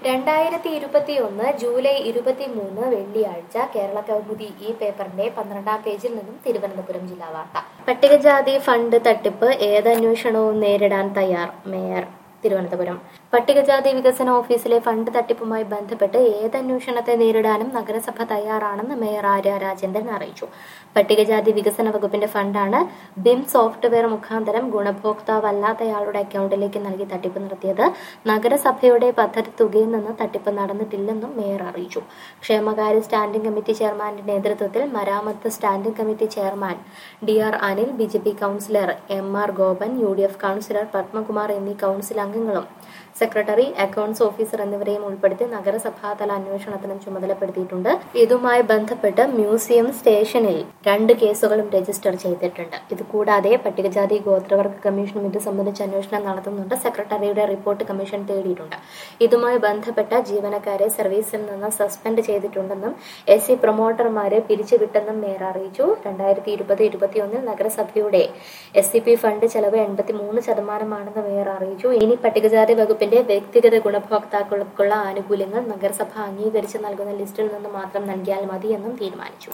രണ്ടായിരത്തി ഇരുപത്തി ഒന്ന് ജൂലൈ ഇരുപത്തി മൂന്ന് വെള്ളിയാഴ്ച കേരള കൗമുദി ഈ പേപ്പറിന്റെ പന്ത്രണ്ടാം പേജിൽ നിന്നും തിരുവനന്തപുരം ജില്ലാ വാർത്ത പട്ടികജാതി ഫണ്ട് തട്ടിപ്പ് ഏതന്വേഷണവും നേരിടാൻ തയ്യാർ മേയർ തിരുവനന്തപുരം പട്ടികജാതി വികസന ഓഫീസിലെ ഫണ്ട് തട്ടിപ്പുമായി ബന്ധപ്പെട്ട് ഏതന്വേഷണത്തെ നേരിടാനും നഗരസഭ തയ്യാറാണെന്ന് മേയർ ആര്യ രാജേന്ദ്രൻ അറിയിച്ചു പട്ടികജാതി വികസന വകുപ്പിന്റെ ഫണ്ടാണ് ബിം സോഫ്റ്റ്വെയർ മുഖാന്തരം ഗുണഭോക്താവല്ലാത്തയാളുടെ അക്കൗണ്ടിലേക്ക് നൽകി തട്ടിപ്പ് നടത്തിയത് നഗരസഭയുടെ പദ്ധതി തുകയിൽ നിന്ന് തട്ടിപ്പ് നടന്നിട്ടില്ലെന്നും മേയർ അറിയിച്ചു ക്ഷേമകാര്യ സ്റ്റാൻഡിംഗ് കമ്മിറ്റി ചെയർമാന്റെ നേതൃത്വത്തിൽ മരാമത്ത് standing committee chairman D R Anil B J P councillor M R Gopan U D F councillor Padmakumar എന്നീ കൌൺസിൽ അംഗങ്ങളും സെക്രട്ടറി അക്കൌണ്ട്സ് ഓഫീസർ എന്നിവരെയും ഉൾപ്പെടുത്തി നഗരസഭാതല അന്വേഷണത്തിനും ചുമതലപ്പെടുത്തിയിട്ടുണ്ട് ഇതുമായി ബന്ധപ്പെട്ട് മ്യൂസിയം സ്റ്റേഷനിൽ രണ്ട് കേസുകളും രജിസ്റ്റർ ചെയ്തിട്ടുണ്ട് ഇതുകൂടാതെ പട്ടികജാതി ഗോത്രവർഗ കമ്മീഷനും ഇത് സംബന്ധിച്ച് അന്വേഷണം നടത്തുന്നുണ്ട് സെക്രട്ടറിയുടെ റിപ്പോർട്ട് കമ്മീഷൻ തേടിയിട്ടുണ്ട് ഇതുമായി ബന്ധപ്പെട്ട ജീവനക്കാരെ സർവീസിൽ നിന്ന് സസ്പെൻഡ് ചെയ്തിട്ടുണ്ടെന്നും എസ് സി പ്രൊമോട്ടർമാരെ പിരിച്ചുവിട്ടെന്നും മേയർ അറിയിച്ചു രണ്ടായിരത്തി ഇരുപത് ഇരുപത്തിയൊന്നിൽ നഗരസഭയുടെ എസ് സി പി ഫണ്ട് ചെലവ് എൺപത്തി മൂന്ന് ശതമാനമാണെന്ന് മേയർ അറിയിച്ചു ഇനി പട്ടികജാതി വകുപ്പിന്റെ വ്യക്തിഗത ഗുണഭോക്താക്കൾക്കുള്ള ആനുകൂല്യങ്ങൾ നഗരസഭ അംഗീകരിച്ച് നൽകുന്ന ലിസ്റ്റിൽ നിന്ന് മാത്രം നൽകിയാൽ മതിയെന്നും തീരുമാനിച്ചു